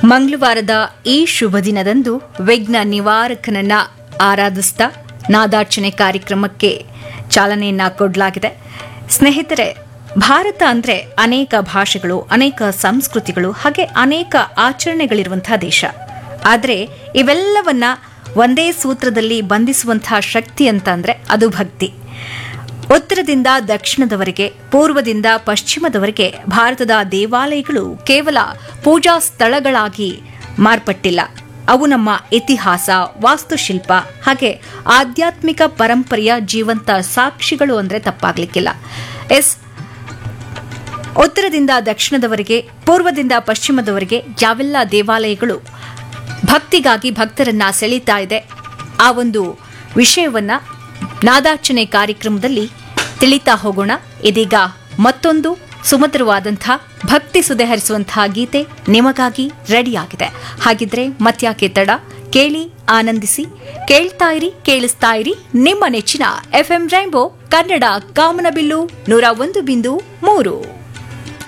ಮಂಗಳವಾರದ ಈ ಶುಭ ದಿನದಂದು ವಿಘ್ನ ನಿವಾರಕನನ್ನ ಆರಾಧಿಸ್ತಾ ನಾದಾರ್ಚನೆ ಕಾರ್ಯಕ್ರಮಕ್ಕೆ ಚಾಲನೆಯನ್ನ ಕೊಡಲಾಗಿದೆ ಸ್ನೇಹಿತರೆ ಭಾರತ ಅಂದ್ರೆ ಅನೇಕ ಭಾಷೆಗಳು ಅನೇಕ ಸಂಸ್ಕೃತಿಗಳು ಹಾಗೆ ಅನೇಕ ಆಚರಣೆಗಳಿರುವಂತಹ ದೇಶ ಆದರೆ ಇವೆಲ್ಲವನ್ನ ಒಂದೇ ಸೂತ್ರದಲ್ಲಿ ಬಂಧಿಸುವಂತಹ ಶಕ್ತಿ ಅಂತ ಅಂದ್ರೆ ಅದು ಭಕ್ತಿ ಉತ್ತರದಿಂದ ದಕ್ಷಿಣದವರೆಗೆ ಪೂರ್ವದಿಂದ ಪಶ್ಚಿಮದವರೆಗೆ ಭಾರತದ ದೇವಾಲಯಗಳು ಕೇವಲ ಪೂಜಾ ಸ್ಥಳಗಳಾಗಿ ಮಾರ್ಪಟ್ಟಿಲ್ಲ ಅವು ನಮ್ಮ ಇತಿಹಾಸ ವಾಸ್ತುಶಿಲ್ಪ ಹಾಗೆ ಆಧ್ಯಾತ್ಮಿಕ ಪರಂಪರೆಯ ಜೀವಂತ ಸಾಕ್ಷಿಗಳು ಅಂದ್ರೆ ತಪ್ಪಾಗ್ಲಿಕ್ಕಿಲ್ಲ ಎಸ್ ಉತ್ತರದಿಂದ ದಕ್ಷಿಣದವರೆಗೆ ಪೂರ್ವದಿಂದ ಪಶ್ಚಿಮದವರೆಗೆ ಯಾವೆಲ್ಲ ದೇವಾಲಯಗಳು ಭಕ್ತಿಗಾಗಿ ಭಕ್ತರನ್ನ ಸೆಳೀತಾ ಇದೆ ಆ ಒಂದು ವಿಷಯವನ್ನ ನಾದಾರ್ಚನೆ ಕಾರ್ಯಕ್ರಮದಲ್ಲಿ ತಿಳಿತಾ ಹೋಗೋಣ ಇದೀಗ ಮತ್ತೊಂದು ಸುಮಧುರವಾದಂಥ ಭಕ್ತಿ ಸುದೆ ಹರಿಸುವಂತಹ ಗೀತೆ ನಿಮಗಾಗಿ ರೆಡಿಯಾಗಿದೆ ಹಾಗಿದ್ರೆ ಮತ್ಯಾಕೆ ತಡ ಕೇಳಿ ಆನಂದಿಸಿ ಕೇಳ್ತಾ ಇರಿ ಕೇಳಿಸ್ತಾ ಇರಿ ನಿಮ್ಮ ನೆಚ್ಚಿನ ಎಫ್ಎಂ ರೈಂಬೋ ಕನ್ನಡ ಕಾಮನಬಿಲ್ಲು ನೂರ ಒಂದು ಬಿಂದು ಮೂರು